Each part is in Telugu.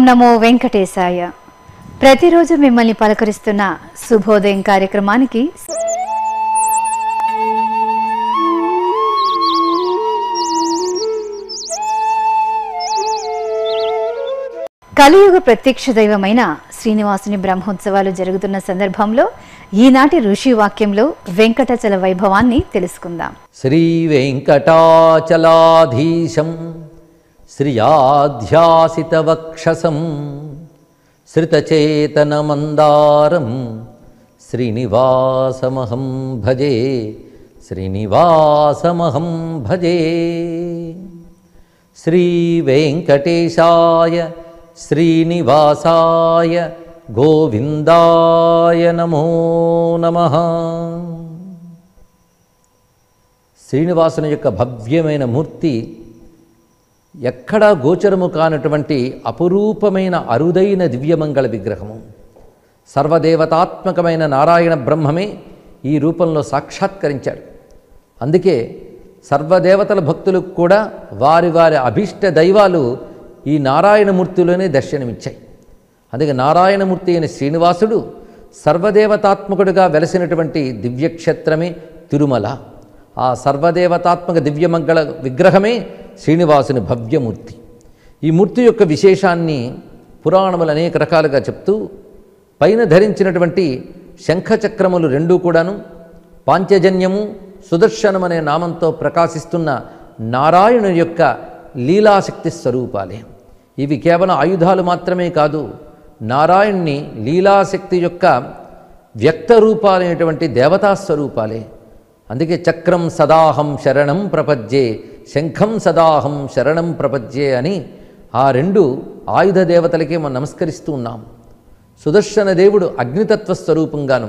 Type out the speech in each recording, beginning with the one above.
నమో వెంకటేశాయ ప్రతిరోజు మిమ్మల్ని పలకరిస్తున్న శుభోదయం కార్యక్రమానికి కలియుగ ప్రత్యక్ష దైవమైన శ్రీనివాసుని బ్రహ్మోత్సవాలు జరుగుతున్న సందర్భంలో ఈనాటి ఋషి వాక్యంలో వెంకటాచల వైభవాన్ని తెలుసుకుందాం శ్రీ వెంకటాచలాధీశం శ్రియాధ్యాసితవక్షసం శ్రితచేతనమందారం శ్రీనివాసమహం భజే శ్రీనివాసమహం భజే శ్రీవేంకటేశాయ శ్రీనివాసాయ గోవిందాయ నమో నమః శ్రీనివాసుని యొక్క భవ్యమైన మూర్తి ఎక్కడా గోచరము కానటువంటి అపురూపమైన అరుదైన దివ్యమంగళ విగ్రహము సర్వదేవతాత్మకమైన నారాయణ బ్రహ్మమే ఈ రూపంలో సాక్షాత్కరించాడు అందుకే సర్వదేవతల భక్తులకు కూడా వారి వారి అభీష్ట దైవాలు ఈ నారాయణమూర్తిలోనే దర్శనమిచ్చాయి అందుకే నారాయణమూర్తి అయిన శ్రీనివాసుడు సర్వదేవతాత్మకుడిగా వెలసినటువంటి దివ్యక్షేత్రమే తిరుమల ఆ సర్వదేవతాత్మక దివ్యమంగళ విగ్రహమే శ్రీనివాసుని భవ్యమూర్తి ఈ మూర్తి యొక్క విశేషాన్ని పురాణములు అనేక రకాలుగా చెప్తూ పైన ధరించినటువంటి శంఖచక్రములు రెండూ కూడాను పాంచజన్యము సుదర్శనం అనే నామంతో ప్రకాశిస్తున్న నారాయణుని యొక్క లీలాశక్తి స్వరూపాలే ఇవి కేవలం ఆయుధాలు మాత్రమే కాదు నారాయణ్ణి లీలాశక్తి యొక్క వ్యక్త రూపాలైనటువంటి దేవతా స్వరూపాలే అందుకే చక్రం సదాహం శరణం ప్రపద్యే శంఖం సదాహం శరణం ప్రపద్యే అని ఆ రెండు ఆయుధ దేవతలకే మనం నమస్కరిస్తూ ఉన్నాం సుదర్శన దేవుడు అగ్నితత్వ స్వరూపంగాను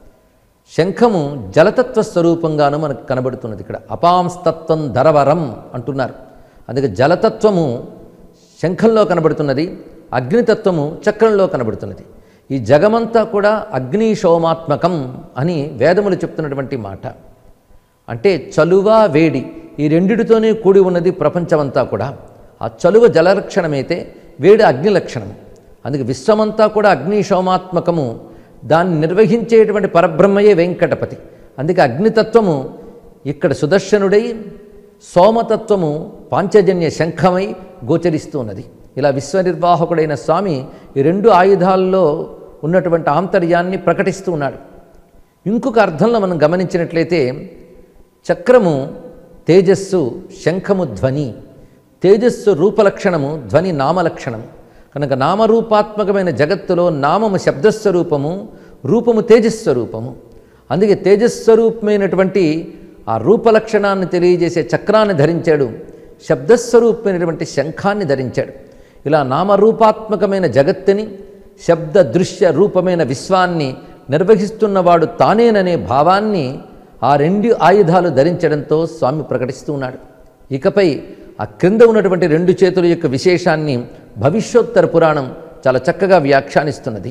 శంఖము జలతత్వ స్వరూపంగాను మనకు కనబడుతున్నది ఇక్కడ అపాంస్తత్వం ధరవరం అంటున్నారు అందుకే జలతత్వము శంఖంలో కనబడుతున్నది అగ్నితత్వము చక్రంలో కనబడుతున్నది ఈ జగమంతా కూడా అగ్ని సోమాత్మకం అని వేదములు చెప్తున్నటువంటి మాట అంటే చలువ వేడి ఈ రెండిటితోనే కూడి ఉన్నది ప్రపంచమంతా కూడా ఆ చలువ జలలక్షణమైతే వేడి అగ్ని లక్షణము అందుకే విశ్వమంతా కూడా అగ్ని సోమాత్మకము దాన్ని నిర్వహించేటువంటి పరబ్రహ్మయే వెంకటపతి అందుకే అగ్నితత్వము ఇక్కడ సుదర్శనుడై సోమతత్వము పాంచజన్య శంఖమై గోచరిస్తూ ఉన్నది ఇలా విశ్వనిర్వాహకుడైన స్వామి ఈ రెండు ఆయుధాల్లో ఉన్నటువంటి ఆంతర్యాన్ని ప్రకటిస్తూ ఉన్నాడు ఇంకొక అర్థంలో మనం గమనించినట్లయితే చక్రము తేజస్సు శంఖము ధ్వని తేజస్సు రూపలక్షణము ధ్వని నామలక్షణము కనుక నామరూపాత్మకమైన జగత్తులో నామము శబ్దస్వరూపము రూపము తేజస్వరూపము అందుకే తేజస్వరూపమైనటువంటి ఆ రూపలక్షణాన్ని తెలియజేసే చక్రాన్ని ధరించాడు శబ్దస్వరూపమైనటువంటి శంఖాన్ని ధరించాడు ఇలా నామరూపాత్మకమైన జగత్తుని శబ్ద దృశ్య రూపమైన విశ్వాన్ని నిర్వహిస్తున్నవాడు తానేననే భావాన్ని ఆ రెండు ఆయుధాలు ధరించడంతో స్వామి ప్రకటిస్తూ ఉన్నాడు ఇకపై ఆ క్రింద ఉన్నటువంటి రెండు చేతుల యొక్క విశేషాన్ని భవిష్యోత్తర పురాణం చాలా చక్కగా వ్యాఖ్యానిస్తున్నది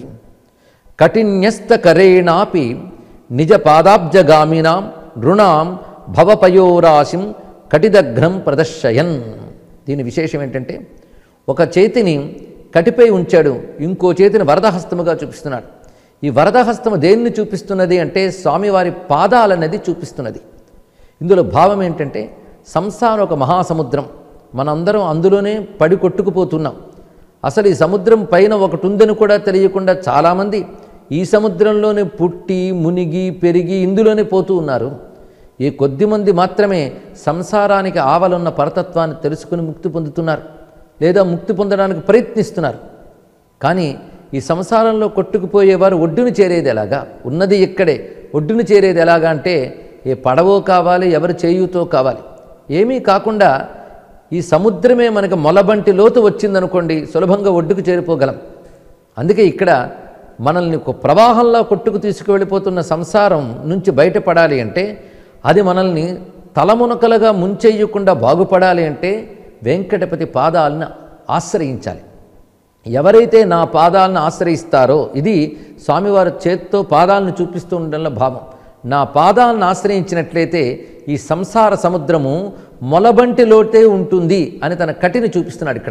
కఠిన్యస్తకరేణాపి నిజ పాదాబ్జగామినాం నృణాం భవపయోరాశిం కటిదఘ్నం ప్రదర్శయన్ దీని విశేషం ఏంటంటే ఒక చేతిని కటిపై ఉంచాడు ఇంకో చేతిని వరదహస్తముగా చూపిస్తున్నాడు ఈ వరదహస్తము దేన్ని చూపిస్తున్నది అంటే స్వామివారి పాదాలన్నది చూపిస్తున్నది ఇందులో భావం ఏంటంటే సంసారం ఒక మహాసముద్రం మనందరం అందులోనే పడి కొట్టుకుపోతున్నాం అసలు ఈ సముద్రం పైన ఒకటి ఉందని కూడా తెలియకుండా చాలామంది ఈ సముద్రంలోనే పుట్టి మునిగి పెరిగి ఇందులోనే పోతూ ఉన్నారు ఈ కొద్దిమంది మాత్రమే సంసారానికి ఆవలున్న పరతత్వాన్ని తెలుసుకుని ముక్తి పొందుతున్నారు లేదా ముక్తి పొందడానికి ప్రయత్నిస్తున్నారు కానీ ఈ సంసారంలో కొట్టుకుపోయేవారు ఒడ్డును చేరేది ఎలాగా ఉన్నది ఇక్కడే ఒడ్డును చేరేది ఎలాగా అంటే ఏ పడవో కావాలి ఎవరు చేయుతో కావాలి ఏమీ కాకుండా ఈ సముద్రమే మనకు మొలబంటి లోతు వచ్చిందనుకోండి సులభంగా ఒడ్డుకు చేరిపోగలం అందుకే ఇక్కడ మనల్ని ఒక ప్రవాహంలో కొట్టుకు తీసుకువెళ్ళిపోతున్న సంసారం నుంచి బయటపడాలి అంటే అది మనల్ని తలమునకలుగా ముంచెయ్యకుండా బాగుపడాలి అంటే వెంకటపతి పాదాలను ఆశ్రయించాలి ఎవరైతే నా పాదాలను ఆశ్రయిస్తారో ఇది స్వామివారి చేత్తో పాదాలను చూపిస్తూ ఉండడంలో భావం నా పాదాలను ఆశ్రయించినట్లయితే ఈ సంసార సముద్రము మొలబంటి లోటే ఉంటుంది అని తన కటిని చూపిస్తున్నాడు ఇక్కడ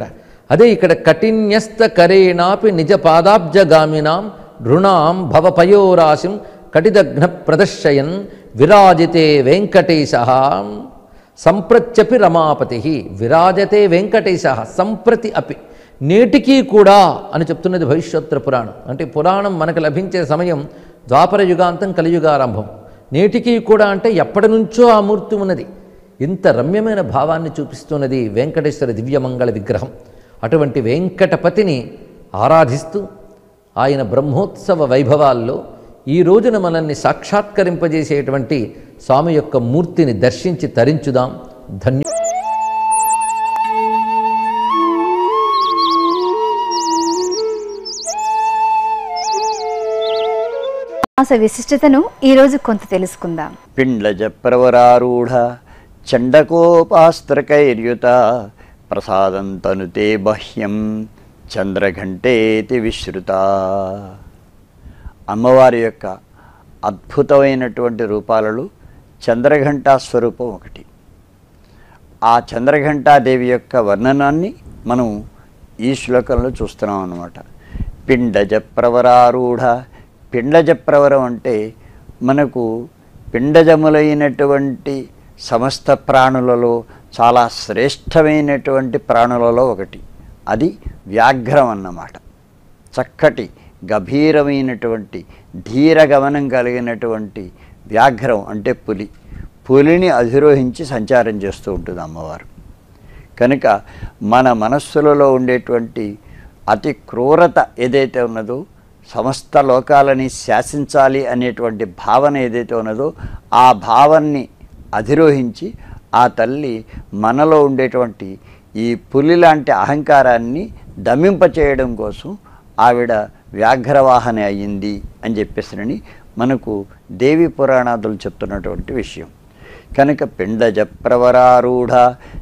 అదే ఇక్కడ కఠిన్యస్త కరేణాపి నిజ పాదాబ్జగామినాం రుణాం భవపయోరాశిం కటిదఘ్న ప్రదర్శయన్ విరాజితే వెంకటేశ సంప్రత్యపి రమాపతి విరాజతే వెంకటేశ సంప్రతి అపి నేటికీ కూడా అని చెప్తున్నది భవిష్యోత్తర పురాణం అంటే పురాణం మనకు లభించే సమయం ద్వాపర యుగాంతం కలియుగారంభం నేటికీ కూడా అంటే ఎప్పటి నుంచో ఆ మూర్తి ఉన్నది ఇంత రమ్యమైన భావాన్ని చూపిస్తున్నది వెంకటేశ్వర దివ్యమంగళ విగ్రహం అటువంటి వెంకటపతిని ఆరాధిస్తూ ఆయన బ్రహ్మోత్సవ వైభవాల్లో ఈ రోజున మనల్ని సాక్షాత్కరింపజేసేటువంటి స్వామి యొక్క మూర్తిని దర్శించి తరించుదాం ధన్యు మాస విశిష్టతను ఈరోజు కొంత తెలుసుకుందాం పిండ్లజ ప్రవరారూఢ చండకోపాస్త్రకైర్యుత ప్రసాదం తనుతే బహ్యం చంద్రఘంటేతి విశ్రుత అమ్మవారి యొక్క అద్భుతమైనటువంటి రూపాలలో చంద్రఘంటా స్వరూపం ఒకటి ఆ చంద్రఘంటాదేవి యొక్క వర్ణనాన్ని మనం ఈ శ్లోకంలో చూస్తున్నాం అన్నమాట పిండజ ప్రవరారూఢ పిండజ ప్రవరం అంటే మనకు పిండజములైనటువంటి సమస్త ప్రాణులలో చాలా శ్రేష్టమైనటువంటి ప్రాణులలో ఒకటి అది వ్యాఘ్రం అన్నమాట చక్కటి గభీరమైనటువంటి ధీరగమనం కలిగినటువంటి వ్యాఘ్రం అంటే పులి పులిని అధిరోహించి సంచారం చేస్తూ ఉంటుంది అమ్మవారు కనుక మన మనస్సులలో ఉండేటువంటి అతి క్రూరత ఏదైతే ఉన్నదో సమస్త లోకాలని శాసించాలి అనేటువంటి భావన ఏదైతే ఉన్నదో ఆ భావాన్ని అధిరోహించి ఆ తల్లి మనలో ఉండేటువంటి ఈ పులి లాంటి అహంకారాన్ని దమింపచేయడం కోసం ఆవిడ వ్యాఘ్రవాహన అయ్యింది అని చెప్పేసినని మనకు దేవి పురాణాదులు చెప్తున్నటువంటి విషయం కనుక పిండజ ప్రవరారూఢ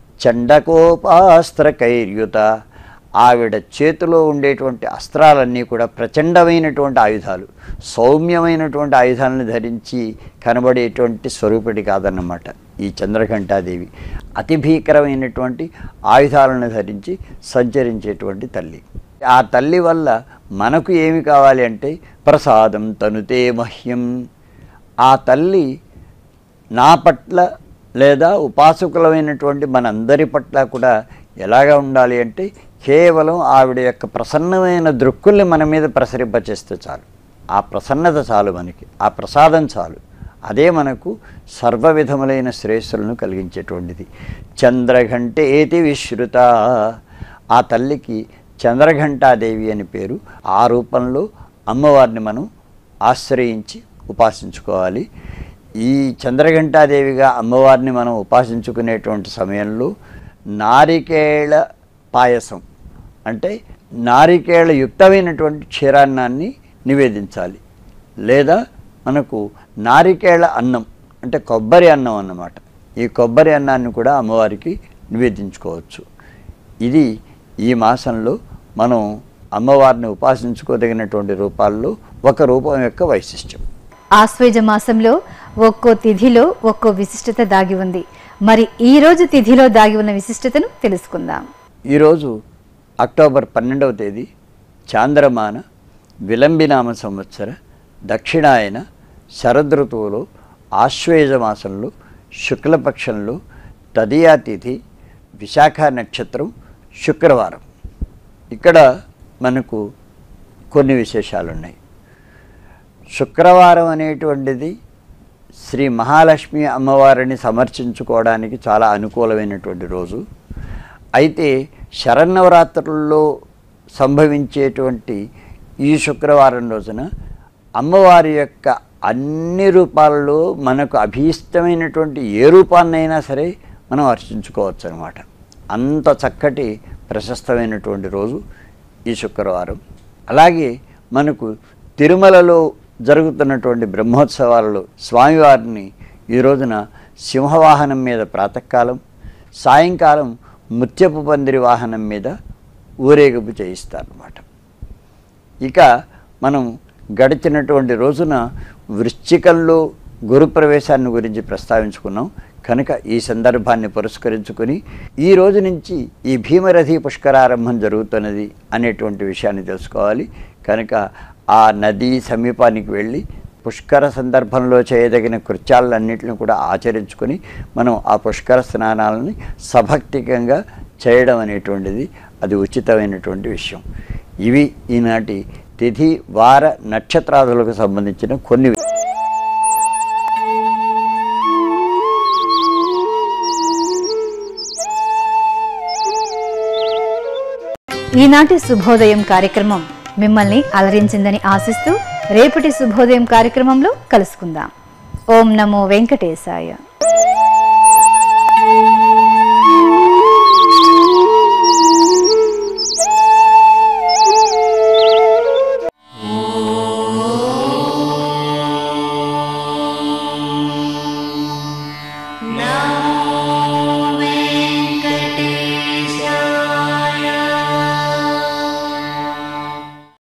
చండకోపాస్త్రకైర్యుత ఆవిడ చేతిలో ఉండేటువంటి అస్త్రాలన్నీ కూడా ప్రచండమైనటువంటి ఆయుధాలు సౌమ్యమైనటువంటి ఆయుధాలను ధరించి కనబడేటువంటి స్వరూపిడి కాదన్నమాట ఈ చంద్రఘంటాదేవి అతి భీకరమైనటువంటి ఆయుధాలను ధరించి సంచరించేటువంటి తల్లి ఆ తల్లి వల్ల మనకు ఏమి కావాలి అంటే ప్రసాదం తనుతే మహ్యం ఆ తల్లి నా పట్ల లేదా ఉపాసకులమైనటువంటి మనందరి పట్ల కూడా ఎలాగా ఉండాలి అంటే కేవలం ఆవిడ యొక్క ప్రసన్నమైన దృక్కుల్ని మన మీద ప్రసరింపచేస్తే చాలు ఆ ప్రసన్నత చాలు మనకి ఆ ప్రసాదం చాలు అదే మనకు సర్వ విధములైన శ్రేయస్సులను కలిగించేటువంటిది చంద్రఘంటే ఏతి విశ్రుత ఆ తల్లికి చంద్రఘంటాదేవి అని పేరు ఆ రూపంలో అమ్మవారిని మనం ఆశ్రయించి ఉపాసించుకోవాలి ఈ చంద్రఘంటాదేవిగా అమ్మవారిని మనం ఉపాసించుకునేటువంటి సమయంలో నారికేళ పాయసం అంటే నారికేళ యుక్తమైనటువంటి క్షీరాన్నాన్ని నివేదించాలి లేదా మనకు నారికేళ అన్నం అంటే కొబ్బరి అన్నం అన్నమాట ఈ కొబ్బరి అన్నాన్ని కూడా అమ్మవారికి నివేదించుకోవచ్చు ఇది ఈ మాసంలో మనం అమ్మవారిని ఉపాసించుకోదగినటువంటి రూపాల్లో ఒక రూపం యొక్క వైశిష్ట్యం ఆశ్వేజ మాసంలో ఒక్కో తిథిలో ఒక్కో విశిష్టత దాగి ఉంది మరి ఈ రోజు తిథిలో దాగి ఉన్న విశిష్టతను తెలుసుకుందాం ఈరోజు అక్టోబర్ పన్నెండవ తేదీ చాంద్రమాన విలంబినామ సంవత్సర దక్షిణాయన శరదృతువులో ఆశ్వేజ మాసంలో శుక్లపక్షంలో తదియా తిథి విశాఖ నక్షత్రం శుక్రవారం ఇక్కడ మనకు కొన్ని విశేషాలు ఉన్నాయి శుక్రవారం అనేటువంటిది శ్రీ మహాలక్ష్మి అమ్మవారిని సమర్చించుకోవడానికి చాలా అనుకూలమైనటువంటి రోజు అయితే శరన్నవరాత్రుల్లో సంభవించేటువంటి ఈ శుక్రవారం రోజున అమ్మవారి యొక్క అన్ని రూపాలలో మనకు అభీష్టమైనటువంటి ఏ రూపాన్నైనా సరే మనం అర్చించుకోవచ్చు అనమాట అంత చక్కటి ప్రశస్తమైనటువంటి రోజు ఈ శుక్రవారం అలాగే మనకు తిరుమలలో జరుగుతున్నటువంటి బ్రహ్మోత్సవాలలో స్వామివారిని ఈ రోజున సింహవాహనం మీద ప్రాతకాలం సాయంకాలం ముత్యపు పందిరి వాహనం మీద ఊరేగింపు చేయిస్తారన్నమాట ఇక మనం గడిచినటువంటి రోజున వృశ్చికంలో గురు ప్రవేశాన్ని గురించి ప్రస్తావించుకున్నాం కనుక ఈ సందర్భాన్ని పురస్కరించుకొని ఈ రోజు నుంచి ఈ భీమరథి పుష్కరారంభం జరుగుతున్నది అనేటువంటి విషయాన్ని తెలుసుకోవాలి కనుక ఆ నదీ సమీపానికి వెళ్ళి పుష్కర సందర్భంలో చేయదగిన కృత్యాలన్నింటిని కూడా ఆచరించుకొని మనం ఆ పుష్కర స్నానాలని సభక్తికంగా చేయడం అనేటువంటిది అది ఉచితమైనటువంటి విషయం ఇవి ఈనాటి తిథి వార నక్షత్రాదులకు సంబంధించిన కొన్ని ఈనాటి శుభోదయం కార్యక్రమం మిమ్మల్ని అలరించిందని ఆశిస్తూ రేపటి శుభోదయం కార్యక్రమంలో కలుసుకుందాం ఓం నమో వెంకటేశాయ